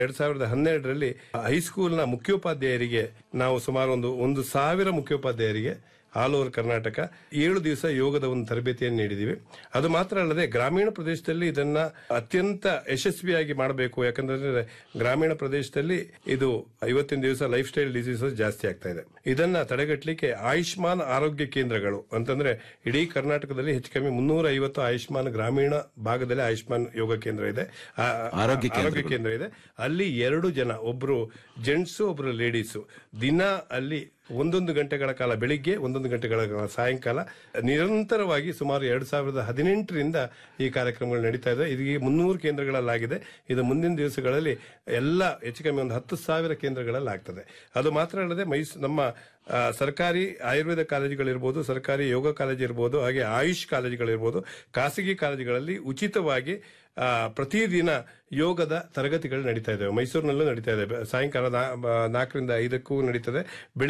ಎರಡ್ ಸಾವಿರದ ಹನ್ನೆರಡರಲ್ಲಿ ಹೈಸ್ಕೂಲ್ನ ಮುಖ್ಯೋಪಾಧ್ಯಾಯರಿಗೆ ನಾವು ಸುಮಾರು ಒಂದು ಒಂದು ಸಾವಿರ ಮುಖ್ಯೋಪಾಧ್ಯಾಯರಿಗೆ ಆಲ್ ಓವರ್ ಕರ್ನಾಟಕ ಏಳು ದಿವಸ ಯೋಗದ ಒಂದು ತರಬೇತಿಯನ್ನು ನೀಡಿದ್ದೀವಿ ಅದು ಮಾತ್ರ ಅಲ್ಲದೆ ಗ್ರಾಮೀಣ ಪ್ರದೇಶದಲ್ಲಿ ಇದನ್ನ ಅತ್ಯಂತ ಯಶಸ್ವಿಯಾಗಿ ಮಾಡಬೇಕು ಯಾಕಂದ್ರೆ ಗ್ರಾಮೀಣ ಪ್ರದೇಶದಲ್ಲಿ ಇದು ಇವತ್ತಿನ ದಿವಸ ಲೈಫ್ ಸ್ಟೈಲ್ ಡಿಸೀಸಸ್ ಜಾಸ್ತಿ ಆಗ್ತಾ ಇದೆ ಇದನ್ನ ತಡೆಗಟ್ಟಲಿಕ್ಕೆ ಆಯುಷ್ಮಾನ್ ಆರೋಗ್ಯ ಕೇಂದ್ರಗಳು ಅಂತಂದ್ರೆ ಇಡೀ ಕರ್ನಾಟಕದಲ್ಲಿ ಹೆಚ್ಚು ಕಮ್ಮಿ ಮುನ್ನೂರ ಐವತ್ತು ಆಯುಷ್ಮಾನ್ ಗ್ರಾಮೀಣ ಭಾಗದಲ್ಲಿ ಆಯುಷ್ಮಾನ್ ಯೋಗ ಕೇಂದ್ರ ಇದೆ ಆ- ಆರೋಗ್ಯ ಕೇಂದ್ರಗಳು. ಆರೋಗ್ಯ ಕೇಂದ್ರ ಇದೆ ಅಲ್ಲಿ ಎರಡು ಜನ ಒಬ್ರು ಜೆಂಟ್ಸು ಒಬ್ರು ಲೇಡೀಸು ದಿನ ಅಲ್ಲಿ ಒಂದೊಂದು ಗಂಟೆಗಳ ಕಾಲ ಬೆಳಿಗ್ಗೆ ಒಂದೊಂದು ಗಂಟೆಗಳ ಕಾಲ ಸಾಯಂಕಾಲ ನಿರಂತರವಾಗಿ ಸುಮಾರು ಎರಡ್ ಸಾವಿರದ ಹದಿನೆಂಟರಿಂದ ಈ ಕಾರ್ಯಕ್ರಮಗಳು ನಡೀತಾ ಇದೆ ಇದೀಗ ಮುನ್ನೂರು ಕೇಂದ್ರಗಳಲ್ಲಾಗಿದೆ ಇದು ಮುಂದಿನ ದಿವಸಗಳಲ್ಲಿ ಎಲ್ಲ ಹೆಚ್ಚು ಕಮ್ಮಿ ಒಂದು ಹತ್ತು ಸಾವಿರ ಕೇಂದ್ರಗಳಲ್ಲಿ ಆಗ್ತದೆ ಅದು ಮಾತ್ರ ಅಲ್ಲದೆ ಮೈಸೂ ನಮ್ಮ ಆ, ಸರ್ಕಾರಿ ಆಯುರ್ವೇದ ಕಾಲೇಜುಗಳಿರ್ಬೋದು ಸರ್ಕಾರಿ ಯೋಗ ಕಾಲೇಜು ಇರ್ಬೋದು ಹಾಗೆ ಆಯುಷ್ ಕಾಲೇಜುಗಳಿರ್ಬೋದು ಖಾಸಗಿ ಕಾಲೇಜುಗಳಲ್ಲಿ ಉಚಿತವಾಗಿ ಆ, ಪ್ರತಿದಿನ ಯೋಗದ ತರಗತಿಗಳು ನಡೀತಾ ಇದ್ದಾವೆ ಮೈಸೂರಿನಲ್ಲೂ ನಡೀತಾ ಇದೆ ಸಾಯಂಕಾಲ ನಾ- ನಾಲ್ಕರಿಂದ ಐದಕ್ಕೂ ನಡೀತದೆ ಬೆಳಿಗ್ಗೆ